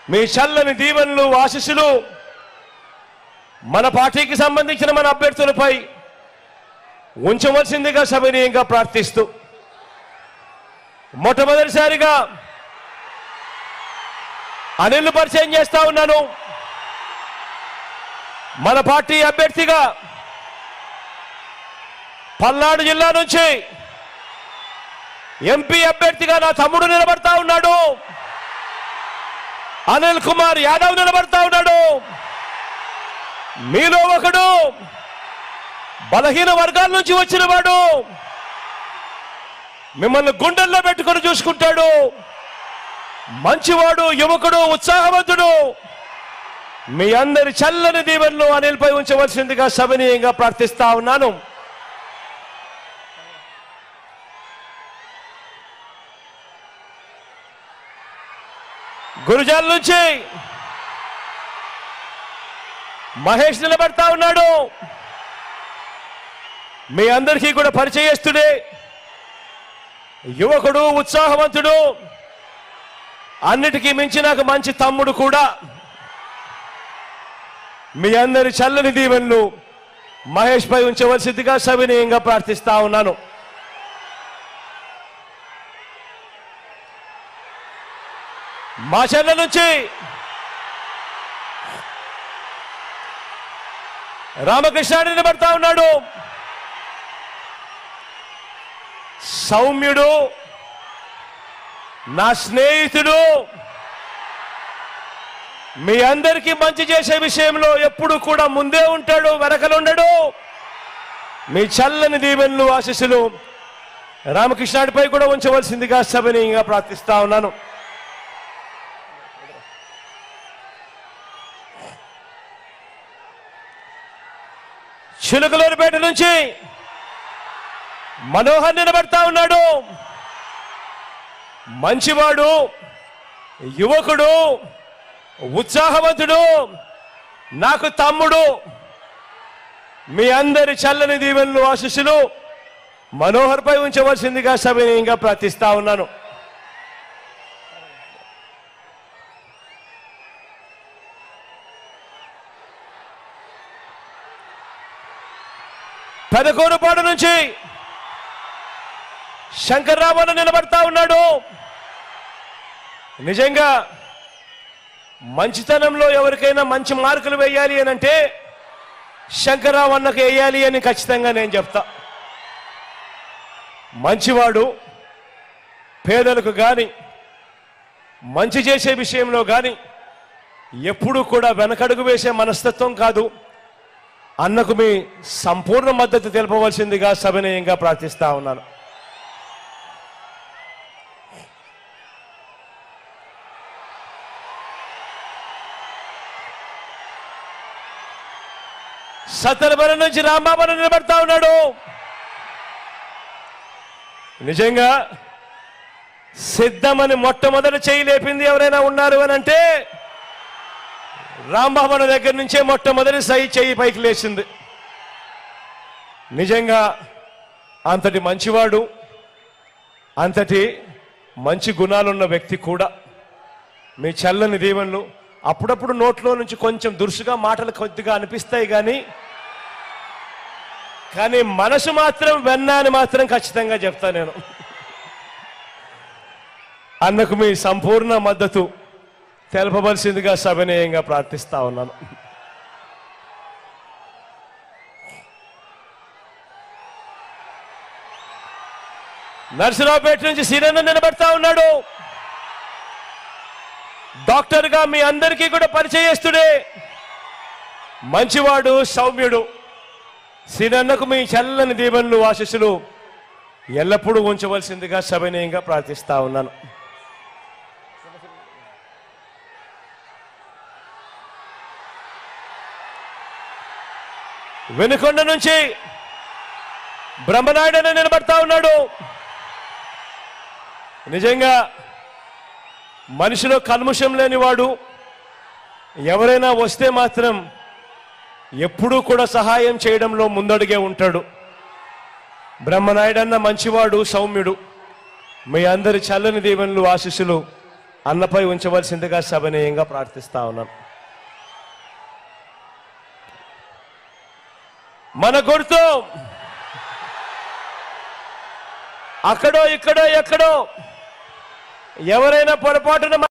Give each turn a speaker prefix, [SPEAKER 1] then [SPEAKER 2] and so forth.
[SPEAKER 1] మీ చల్లని దీవెనలు ఆశీస్సులు మన పార్టీకి సంబంధించిన మన అభ్యర్థులపై ఉంచవలసిందిగా సవినీయంగా ప్రార్థిస్తూ మొట్టమొదటిసారిగా అనిల్ పరిచయం చేస్తా ఉన్నాను మన పార్టీ అభ్యర్థిగా పల్నాడు జిల్లా నుంచి ఎంపీ అభ్యర్థిగా నా తమ్ముడు నిలబడతా ఉన్నాడు అనిల్ కుమార్ యాదవ్ నిలబడతా ఉన్నాడు మీలో ఒకడు బలహీన వర్గాల నుంచి వచ్చిన వాడు మిమ్మల్ని గుండెల్లో పెట్టుకొని చూసుకుంటాడు మంచివాడు యువకుడు ఉత్సాహవంతుడు మీ అందరి చల్లని దీవెనలు అనిల్పై ఉంచవలసిందిగా సవినీయంగా ప్రార్థిస్తా ఉన్నాను గురుజాల నుంచి మహేష్ నిలబడతా ఉన్నాడు మీ అందరికీ కూడా పరిచయస్తుడే యువకుడు ఉత్సాహవంతుడు అన్నిటికీ మించి నాకు మంచి తమ్ముడు కూడా మీ అందరి చల్లని దీవెనలు మహేష్ పై ఉంచవలసిందిగా సవినీయంగా ప్రార్థిస్తా ఉన్నాను మా చెల్ల నుంచి రామకృష్ణ నిలబడతా ఉన్నాడు సౌమ్యుడు నా స్నేహితుడు మీ అందరికీ మంచి చేసే విషయంలో ఎప్పుడు కూడా ముందే ఉంటాడు వెనకలుండడు మీ చల్లని దీవెనలు ఆశీస్సులు రామకృష్ణుడిపై కూడా ఉంచవలసిందిగా సభనీయంగా ప్రార్థిస్తా ఉన్నాను చిలుకలూరుపేట నుంచి మనోహర్ నిలబడతా ఉన్నాడు మంచివాడు యువకుడు ఉత్సాహవంతుడు నాకు తమ్ముడు మీ అందరి చల్లని దీవెనలు ఆశీస్సులు మనోహర్ పై ఉంచవలసిందిగా సవినయంగా ప్రార్థిస్తా ఉన్నాను పెదకూరుపాడు నుంచి శంకర్రామన్ నిలబడతా ఉన్నాడు నిజంగా మంచితనంలో ఎవరికైనా మంచి మార్కులు వేయాలి అని అంటే శంకర్రావు అన్నకు వేయాలి అని ఖచ్చితంగా నేను చెప్తా మంచివాడు పేదలకు కానీ మంచి చేసే విషయంలో కానీ ఎప్పుడూ కూడా వెనకడుగు వేసే మనస్తత్వం కాదు అన్నకు మీ సంపూర్ణ మద్దతు తెలపవలసిందిగా సవినయంగా ప్రార్థిస్తా ఉన్నాను సత్తరబరి నుంచి రాంబాబు నిలబడతా ఉన్నాడు నిజంగా సిద్ధమని మొట్టమొదటి చేయి లేపింది ఎవరైనా ఉన్నారు అని అంటే రాంబాబు దగ్గర నుంచే మొట్టమొదటి సై చెయ్యి పైకి లేచింది నిజంగా అంతటి మంచివాడు అంతటి మంచి గుణాలున్న వ్యక్తి కూడా మీ చల్లని దీవెనలు అప్పుడప్పుడు నోట్లో నుంచి కొంచెం దురుసుగా మాటలు కొద్దిగా అనిపిస్తాయి కానీ కానీ మనసు మాత్రం వెన్న అని మాత్రం ఖచ్చితంగా చెప్తా నేను అన్నకు మీ సంపూర్ణ మద్దతు తెలపవలసిందిగా సవినయంగా ప్రార్థిస్తా ఉన్నాను నర్సరావుపేట నుంచి సిరన్న నిలబడతా ఉన్నాడు డాక్టర్గా మీ అందరికీ కూడా పరిచయస్తుడే మంచివాడు సౌమ్యుడు సిరన్నకు మీ చల్లని దీవెనలు ఆశీస్సులు ఎల్లప్పుడూ ఉంచవలసిందిగా సవినయంగా ప్రార్థిస్తా ఉన్నాను వెనుకొండ నుంచి బ్రహ్మనాయుడు అని నిలబడతా ఉన్నాడు నిజంగా మనిషిలో కల్ముషం లేనివాడు ఎవరైనా వస్తే మాత్రం ఎప్పుడూ కూడా సహాయం చేయడంలో ముందడుగే ఉంటాడు బ్రహ్మనాయుడన్న మంచివాడు సౌమ్యుడు మీ అందరి చల్లని దీవెనలు ఆశీస్సులు అన్నపై ఉంచవలసిందిగా సభనీయంగా ప్రార్థిస్తా ఉన్నాను మన గుర్తు అక్కడో ఇక్కడో ఎక్కడో ఎవరైనా పొరపాటున